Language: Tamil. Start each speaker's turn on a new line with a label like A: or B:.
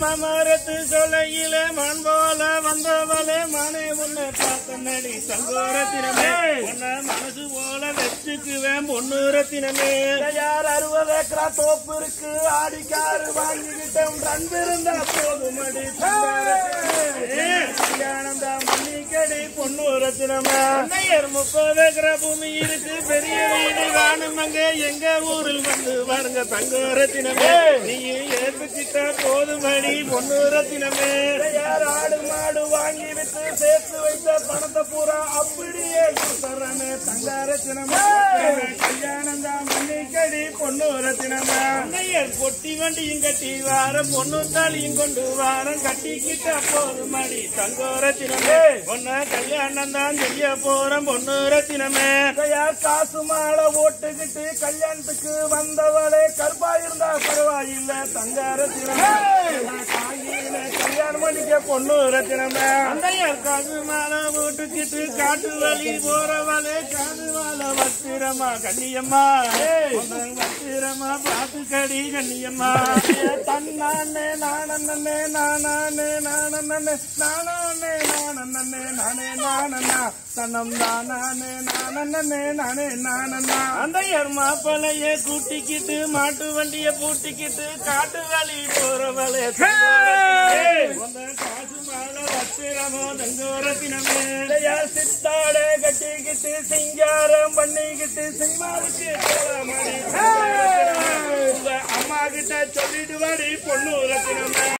A: மமரத்து சொல்லையில மண் போல வந்தவளே மனை உன்னை பார்த்த நடி சங்கோரத்தினமே உன்னை மனசு போல வச்சுக்குவேன் பொண்ணு ரத்தினமே
B: யார் அறுபது ஏக்கரா தோப்பு இருக்கு ஆடிக்காரு வாங்கிக்கிட்டேன் அன்பு இருந்தா போதும் அடி
A: கல்யாணம் தான் பண்ணிக்கடி பொண்ணு ரத்தினமே அன்னையர் முப்பது ஏக்கரா பூமி இருக்கு பெரிய வீடு காணும் அங்க எங்க ஊரில் வந்து பாருங்க தங்க ரத்தினமே நீ ஏத்துக்கிட்ட போதுமடி பொண்ணு ரத்தினமே
B: யார் ஆடு மாடு வாங்கி விட்டு சேர்த்து வைத்த பணத்தை பூரா அப்படியே கொடுத்துறேன்னு தங்காரத்தினமே
A: கல்யாணம் தான் பண்ணிக்கடி பொண்ணு ரத்தினமே அன்னையர் பொட்டி வண்டியும் கட்டி வார பொண்ணு தாலியும் கொண்டு வாரம் கட்டிக்கிட்ட போதுமடி தங்க ரத்தினமே பொண்ணு கல்யாணம் தான் செய்ய போறோம் பொண்ணு ரத்தினமே
B: யார் காசு மாலை ஓட்டுக்கிட்டு கல்யாணத்துக்கு வந்தவளே கருப்பா இருந்தா பரவாயில்லை தங்காரத்தினமே காங்கியில கல்யாணம் பண்ணிக்க பொண்ணு ரத்தினமே
A: அன்னையர் காசு மாலை போட்டுக்கிட்டு காட்டு வழி போறவளே காது மாலை வத்திரமா கண்ணியம்மா உன்னை வத்திரமா பார்த்து கடி கண்ணியம்மா
B: தன்னானே நானே நானே நானே நானே நானே நானே நானே தன்னம் தானே நானே நானே நானே
A: அந்தையர் மாப்பிளைய கூட்டிக்கிட்டு மாட்டு வண்டிய பூட்டிக்கிட்டு காட்டு வழி போறவளே உன்னை காசு மாலை வத்திரமோ தங்கோரத்தினமே
B: இல்லையா சித்தாடே கட்டிக்கிட்டு சிங்காரம் பண்ணிக்கிட்டு சினிமாவுக்கு போற மாதிரி
A: உங்க அம்மா கிட்ட சொல்லிட்டு வாடி பொண்ணு ரத்தினமே